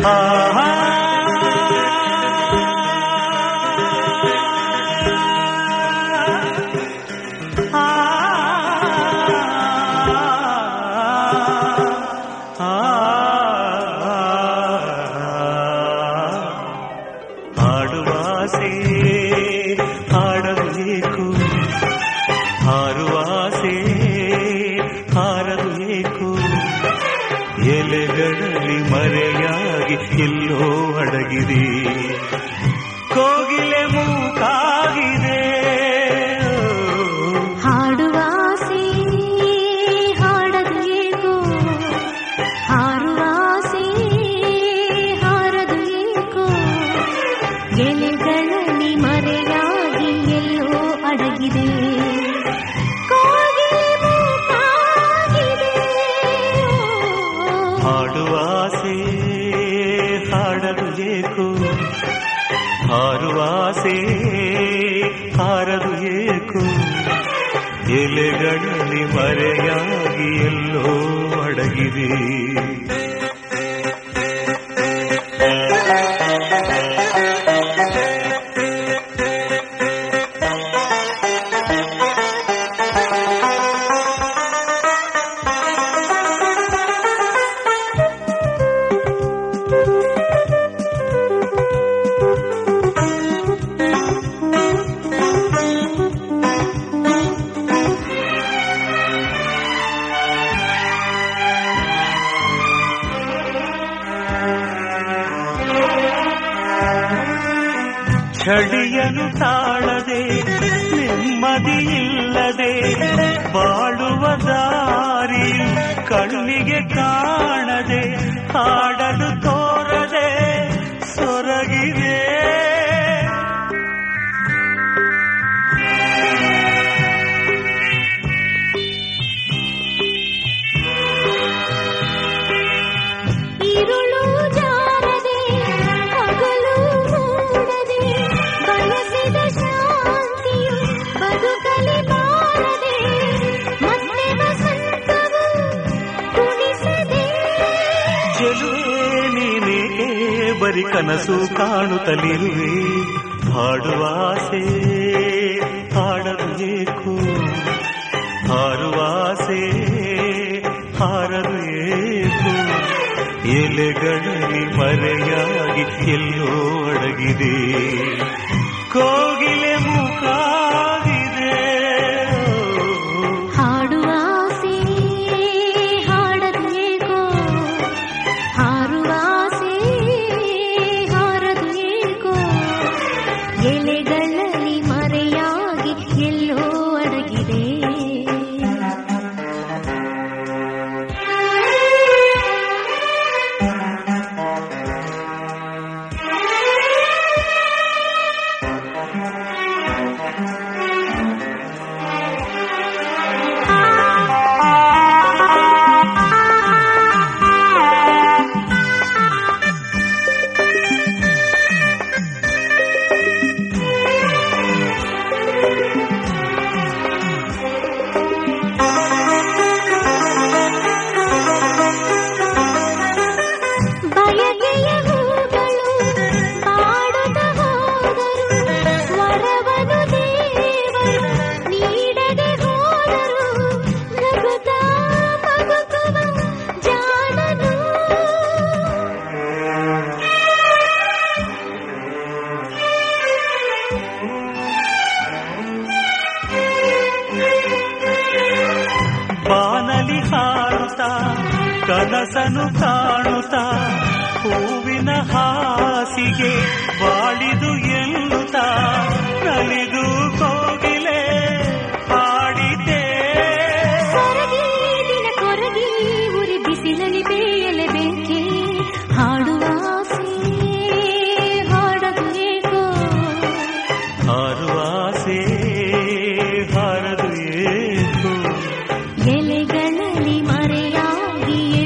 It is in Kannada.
ಆಹಾ. ಆ. ಆ. ಹಾಡುವಾಸೆ ಹಾಡಬೇಕು ಹಾರುವಾಸೆ ಹಾರದು ಏಕು ಎಲೆಗಳಲ್ಲಿ ಮರೆಯಾಗಿ ಎಲ್ಲೋ ಅಡಗಿದೆ ಕೋಗಿಲೆ ಮೂಕಾಗಿದೆ ಹಾಡುವಾಸೆ ಹಾಡದು ಏಕೋ ಹಾರುವಾಸೆ ಹಾರದು ಏಕೋ ಎಲೆಗಳಲ್ಲಿ ಮರೆಯಾಗಿ ಎಲ್ಲೋ ಅಡಗಿದೆ ಕೋಗಿಲೆ ಮೂಕಾಗಿದೆ. ಹಾಡುವಾಸೆ ಹಾಡದು ಏಕು ಹಾರುವಾಸೆ ಹಾರದು ಏಕು ಎಲೆಗಳಲ್ಲಿ ಮರೆಯಾಗಿ ಎಲ್ಲೋ ಅಡಗಿದೆ ಚಳಿಯನು ತಾಳದೆ ನೆಮ್ಮದಿಯಿಲ್ಲದೆ ಬಾಳುವ ದಾರಿ ಕಣ್ಣಿಗೆ ಕಾಣದೆ ಹಾಡಲು ತೋರದೆ ಸೊರಗಿದೆ ഇരുളു ജാരದೆ പകಲು മൂಡದೆ ಬಯಸಿದ ಶಾಂತಿಯು ಬದುಕಲಿ ಬಾರದೆ ಮತ್ತೆ ವಸಂತವು ಕುಣಿಸದೆ ಚೆಲುವೆ ನೀನೇಕೆ ಬರಿ ಕನಸು ಕಾಣುತ್ತಲಿರುವೆ ಹಾಡುವಾಸೆ ಹಾಡಲು ಏಕು ಹಾರುವಾಸೆ ಹಾರಲು ಏಕು ಎಲೆಗಳಲ್ಲಿ ಮರೆಯಾಗಿ ಎಲ್ಲೋ ಅಡಗಿದೆ ಕೋಗಿಲೆ ಮುಖಾಗಿದೆ ಹಾಡುವಾಸೆ ಹಾಡದು ಏಕೋ ಹಾರುವಾಸೆ ಹಾರದು ಏಕೋ ಎಲೆಗಳಲ್ಲಿ ಮರೆಯಾಗಿ ಎಲ್ಲೋ ಅಡಗಿದೆ ಬಯಕೆಯ ಹೂಗಳು ಬಾಡುತ್ತ ಹೋದರು ಸ್ವರವನು ದೇವರು ನೀಡದೆ ಹೋದರು ನಗುತ್ತಾ ಬದುಕುವ ಜಾಣನು ಬಾನಲಿ ಹಾಡುತ್ತಾ ಕನಸನು ಕಾಣುತ್ತಾ ಹೂವಿನ ಹಾಸಿಗೆ ಬಾಳಿದು ಎನ್ನುತ್ತಾ ನಲಿದು ಕೋಗಿಲೆ ಹಾಡಿದೆ ಕೊರಗಿ ದಿನ ಕೊರಗಿ ಉರಿ ಬಿಸಿಲಲಿ ಬೇಯಲೆ ಬೇಕೆ ಹಾಡುವಾಸೆ ಹಾಡದು ಏಕೋ ಹಾರುವಾಸೆ ಹಾರದು ಏಕು ಎಲೆಗಳಲ್ಲಿ ಮರೆಯಾಗಿ